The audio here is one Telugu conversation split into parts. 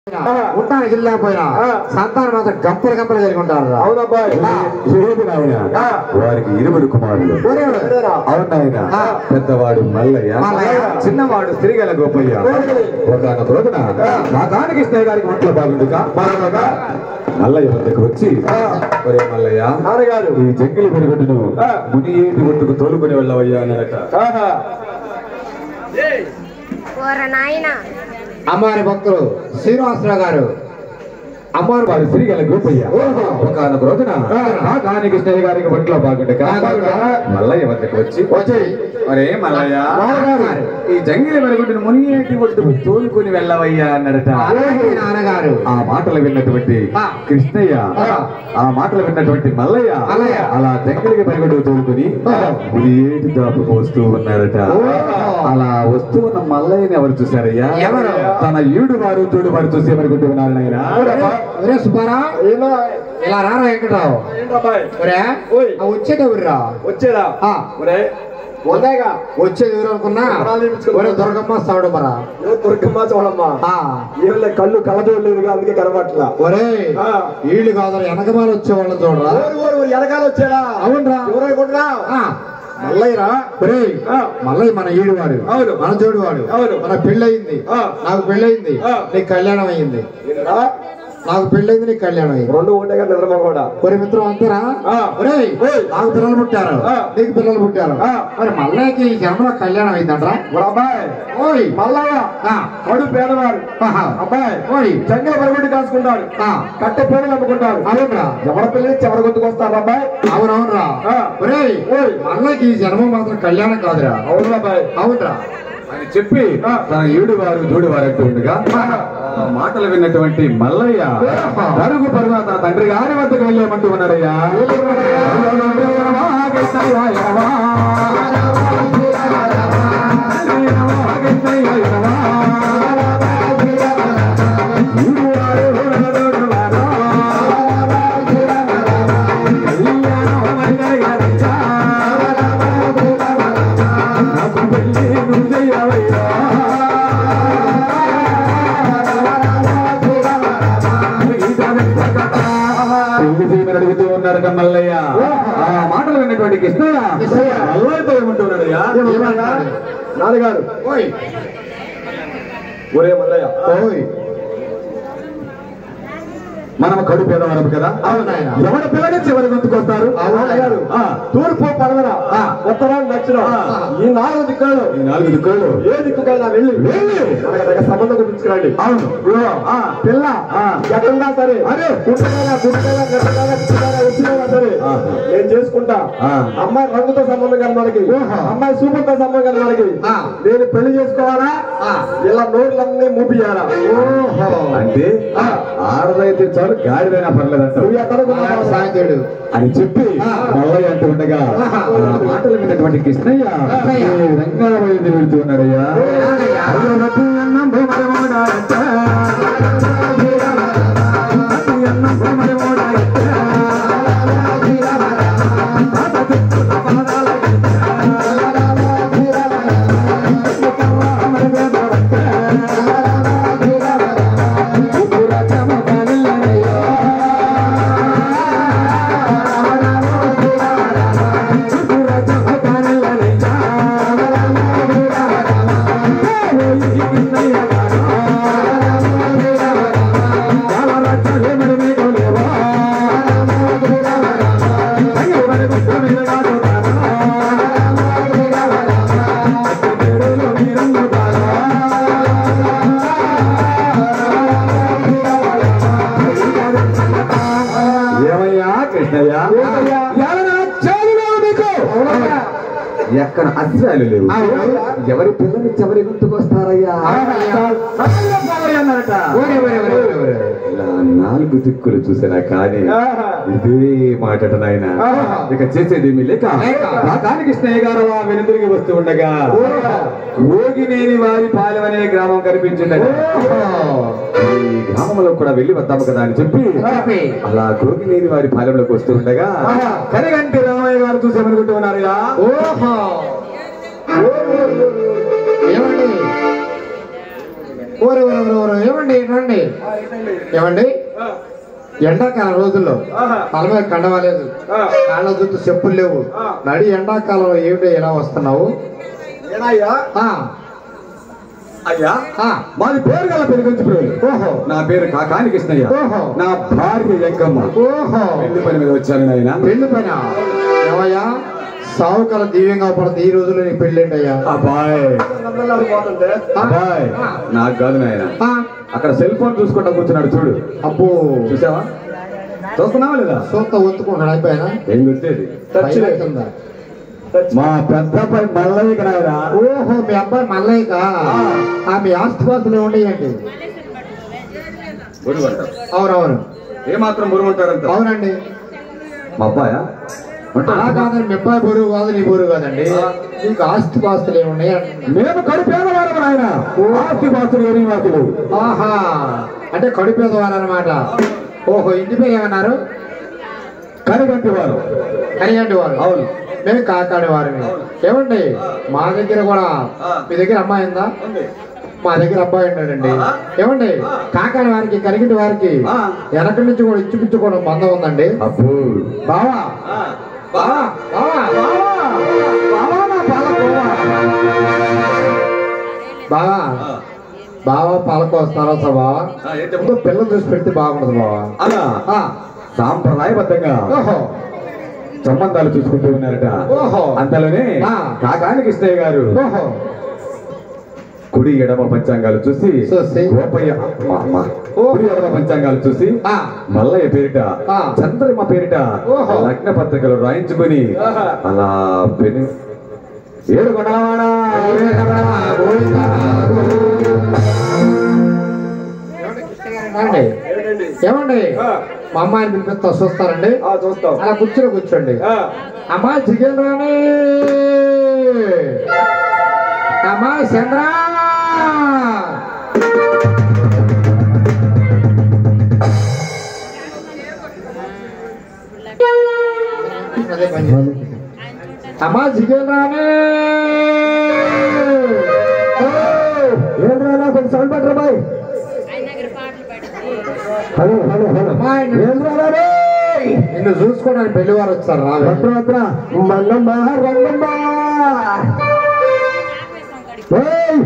ఉంటానికి వెళ్ళకపోయినా సంతానం మాత్రం గంపలు గంపలు కలిగి ఉంటారు అవునబ్బాయి లేదు నాయన వారికి ఇరువురు కుమారులు అవును నాయన పెద్దవాడు మల్లయ్య మల్లయ్య. చిన్నవాడు శ్రీగల గోపయ్య ఒకనొక రోజున నా దానికి స్నేహ గారికి ఒంట్లో బాగుండుగా మల్లయ్య వద్దకు వచ్చి ఒరే మల్లయ్య నాన్నగారు ఈ జంగిలి పెరుగుడును ముని ఏటి ఒడ్డుకు తోలుకొని వెళ్ళవయ్యా అన్నట ఆహా. ఓర నాయనా అమ్మవారి భక్తులు శ్రీనివాసరావు గారు అమ్మారు వాడు శ్రీగల గోపయ్య ఒకనొక రోజున నా దానికి స్నేహ గారికి ఒంట్లో బాగుండగా మల్లయ్య వద్దకు వచ్చి వచ్చి ఒరే మల్లయ్య నాన్నగారు. ఈ జంగిలి వెలుగుడిని మునియేటి ఒడ్డుకు తోలుకొని వెళ్ళవయ్యా అన్నడట అలాగే నాన్నగారు ఆ మాటలు విన్నటువంటి ఆ. కృష్ణయ్య ఆ. ఆ మాటలు విన్నటువంటి మల్లయ్య మల్లయ్య. అలా జంగిలికి పెరుగుడు తోలుకొని ఆ. మునియేటి దాపుకు వస్తూ ఉన్నారట ఓహో. అలా వస్తూ ఉన్న మల్లయ్యని ఎవరు చూశారయ్యా ఎవరు? తన ఈడు వారు తోడు వారు చూసి ఎవరుకుంటూ ఉన్నారు నాయన ఒరే సుబ్బారా ఏమో ఇలా రారా వెంకటరావు ఏంటబ్బాయి ఒరే ఓయ్. ఆ వచ్చేది ఎవరురా వచ్చేదా ఆ. ఒరే వందేగా వచ్చేది ఎవరు అనుకున్నా ప్రాణాలు ఇప్పించుకో. ఒరే దుర్గమ్మ సావుడు మరా ఏ దుర్గమ్మ చూడమ్మా ఆ. ఏళ్ళ కళ్ళు కళ్ళజోడలేదుగా అందుకే కనబట్లా ఒరే ఆ. వీళ్ళు కాదు వెనకమాల వచ్చే వాళ్ళని చూడరా ఓరు ఓరు ఓరు వెనకాల వచ్చాడా అవునరా ఎవరో కొట్టురా ఆ. మల్లయ్యరా ఒరే ఆ. మల్లయ్య మన ఈడువాడు అవును. మన జోడువాడు అవును. మన పెళ్ళయింది ఆ. నాకు పెళ్ళయింది ఆ. నీకు కళ్యాణం అయింది ఏంటరా? నాకు పెళ్ళయింది నీకు కళ్యాణం అయింది రెండు ఒకటే నిద్రమ కూడా ఒరే మిత్రం అంతేరా ఆ. ఒరేయ్ ఓయ్. నాకు పిల్లలు పుట్టారు ఆ. నీకు పిల్లలు పుట్టారు ఆ. మరి మల్లయ్యకి ఈ జన్మలో కళ్యాణం అయిందంట్రా మరి అబ్బాయి ఓయ్ మల్లయ్య ఆ. కడు పేదవాడు ఆహా. అబ్బాయి ఓయ్ జంగల పరగొట్టి కాసుకుంటాడు ఆ. కట్టె పేదలు అమ్ముకుంటాడు అవునరా ఎవడ పిల్లలు చెవడ కొట్టుకొస్తారు అబ్బాయి అవునవునరా ఆ. ఒరేయ్ ఓయ్. మల్లయ్యకి ఈ జన్మ మాత్రం కళ్యాణం కాదురా అవును అబ్బాయి అవునరా అని చెప్పి ఆ. తన ఈడు వారు జోడు వారు అంటూ ఉండగా ఆ మాటలు విన్నటువంటి మల్లయ్య పరుగు పరుగు తన తండ్రి గారి వద్దకు వెళ్ళేమంటూ ఉన్నారయ్యా అడుగుతూ ఉన్నారు మల్లయ్య ఆ మాటలు విన్నటువంటి కృష్ణయ్య మల్లయ్యతో ఏమంటున్నాడయ్యా నాన్నగారు ఓయ్ ఒరే మల్లయ్య ఓయ్ మనం కడు పేదవారం కదా అవునాయన. ఎవరి పిల్లగా చివరి గొంతుకొస్తారు నాన్నగారు ఆ. తూర్పు పడమర ఆ. ఉత్తరం దక్షిణం ఆ. ఈ నాలుగు దిక్కులు ఈ నాలుగు దిక్కులు ఏ దిక్కుకైనా వెళ్ళి వెళ్ళి. నాకు దగ్గర సంబంధం గుర్తించుకురండి అవును ఆ, పిల్ల ఆ. ఎక్కడున్నా సరే అరే. గుంటకైనా గుంటకైనా గట్టకైనా గుంటకైనా వచ్చినా సరే ఆ. నేను చేసుకుంటా ఆ. అమ్మాయి రంగుతో సంబంధం కలిగి మనకి ఓహో. అమ్మాయి సూపర్తో సంబంధం కలిగి మనకి ఆ. నేను పెళ్లి చేసుకోవాలా ఆ. ఇలా నోట్లన్నీ మూపియాలా ఓహో అంటే ఆ. ఆడదైతే చాలు గాడిదైనా పర్లేదంట నువ్వు ఎక్కడ కొన్నావు? సాయంత్రుడు అని చెప్పి ఆ. మల్లయ్య అంటూ ఉండగా ఆహా. ఆ మాటలు విన్నటువంటి కృష్ణయ్య కృష్ణయ్య. ఈ విధంగా బయలుదేరి వెళ్తూ ఉన్నాడయ్యా ఏమయ్యా? అయ్యో రతి అన్నం భూమరమోడాయచ్చ. రతి అన్నం భూమరమోడాయచ్చ. తాత తిక్కుల పాదాలయచ్చ. కర్రామర వేదవచ్చ. ఉప్పురచమ కాలిల్లనయ్యో. ఉప్పురచమ కాలిల్లనయ్యా. ఏమయ్యా కృష్ణయ్య ఏమయ్యా? ఏమన్నా చాలు లేవు నీకు ఎక్కడ అస్త్రాలు లేవు అవును. ఎవరి పిల్లని చివరి గుర్తుకొస్తారయ్యా అవునయ్యా. సకల పోవయ్య అన్నారట ఓరే ఓరే ఓరే ఓరే ఓరే ఇలా నాలుగు దిక్కులు చూసినా కానీ ఆహా. ఇదే మాటట నాయన ఆహా. ఇక చేసేదేమీ లేక లేక. రాకాని కృష్ణయ్య గారు అలా వెనుదిరిగి వస్తూ ఉండగా ఓగినేని వారి పాలెం అనే గ్రామం కనిపించిందట ఈ గ్రామంలో కూడా వెళ్ళి వద్దాము కదా అని చెప్పి చెప్పి. అలా గోగినేని వారి పాలెంలోకి వస్తూ ఉండగా ఆహా. కనగంటి రామయ్య గారు చూసేమనుకుంటూ ఉన్నారుగా ఓహో ఏమండి ఓరే ఓరే ఓరే ఓరే ఏమండి రండి ఏమండి ఎండాకాలం రోజుల్లో తల మీద కండవాలేదు కాళ్ళ చుట్టూ చెప్పులు లేవు నడి ఎండాకాలంలో ఏమిటో ఎలా వస్తున్నావు ఏనాయ్యా ఆ, అయ్యా ఆ, మాది పేరు గల పెరుగంచుపురం ఓహో నా పేరు కాకాని కృష్ణయ్య ఓహో. నా భార్య ఎంకమ్మ ఓహో పెళ్లి పని మీద వచ్చాను నాయన పెళ్లి పైన ఏమయ్యా సావుకాల దివ్యంగా పడుతుంది ఈ రోజుల్లో నీకు పెళ్ళిండి అయ్యా అబ్బాయ్ నమ్మల్లాడు పోతుంటే అబ్బాయ్ నాకు కాదు నాయన అక్కడ సెల్ ఫోన్ చూసుకుంటా కూర్చున్నాడు చూడు అబ్బో చూసావా చూస్తున్నావా లేదా సొంత ఒత్తుకుంటాడు అయిపోయినా ఏం గుర్తేది టచ్లే. కింద మా పెద్ద అబ్బాయి మల్లయ్య రాయరా ఓహో మీ అబ్బాయి మల్లయ్యక ఆ మీ ఆస్తిపాస్తులు ఉండేయండి మురుగు అంటారు అవునవును ఏ మాత్రం మురుగు అంటారంట అవునండి మా అబ్బాయా అలా కాదండి మీ అబ్బాయి బరువు కాదు నీ బరువు కాదండి నీకు ఆస్తిపాస్తులు ఏమున్నాయి అంటున్నా. మేము కడుపేదవారం ఆయన ఆస్తి పాస్తులు ఏమీ మాకు లేవు. ఆహా అంటే కడుపేదవారు అనమాట ఓహో ఇంటి పేరు ఏమన్నారు కరిగంటి వారు కరిగంటి వారు అవును మేము కాకాడి వారిని ఏమండి మా దగ్గర కూడా మీ దగ్గర అమ్మాయి ఉందా మా దగ్గర అబ్బాయి ఉన్నాడండి ఏమండి కాకాడి వారికి కరిగిటి వారికి ఆ. వెనక నుంచి కూడా ఇచ్చిపుచ్చుకోవడం బంధం ఉందండి అబ్బో బావా బావా బావా బావా నా పాల బావా బావా బావా పాలకు వస్తారా సార్ బావా ముందు పిల్లలు చూసి పెడితే బాగుండదు బావా అలా ఆ, సాంప్రదాయబద్ధంగా ఓహో సంబంధాలు చూసుకుంటూ ఉన్నారట ఓహో. అంతలోనే ఆ. కాకాని కృష్ణయ్య గారు ఓహో కుడి ఎడమ పంచాంగాలు చూసి చూసి. గోపయ్య అమ్మ, అమ్మ. కుడి ఎడమ పంచాంగాలు చూసి ఆ. మల్లయ్య పేరిట ఆ. చంద్రమ్మ పేరిట ఓహో. లగ్న పత్రికలు రాయించుకొని అలా పెను ఏడు కొండలవాడా రండి. ఏమిటండి ఏమండి మా అమ్మాయిని పిలిపిస్తా చూస్తారండి ఆ చూస్తాం అలా కూర్చొని కూర్చోండి ఆ, అమ్మా చికెన్ రాని అమ్మా చంద్ర అదే పని చేయండి. అమ్మా చికెన్ రాని ఏం రాలా కొంచెం సౌండ్ పెట్టరా బాయ్ ఆయన దగ్గర పాటలు పెట్టి హలో హలో హలో అమ్మా ఏం రాలా రే? నిన్ను చూసుకోవడానికి పెళ్లి వారు వచ్చారు రావే వత్ర వత్ర మల్లమ్మ రంగమ్మ ఆపేసాం కడిగి ఏయ్!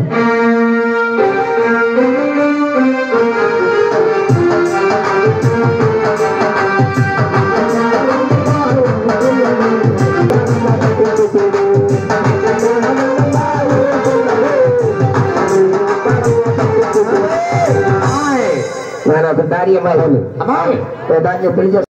అమ్మాయి నేను ఒక దారి ఇవ్వాలి అమ్మాయి దాన్ని పెళ్లి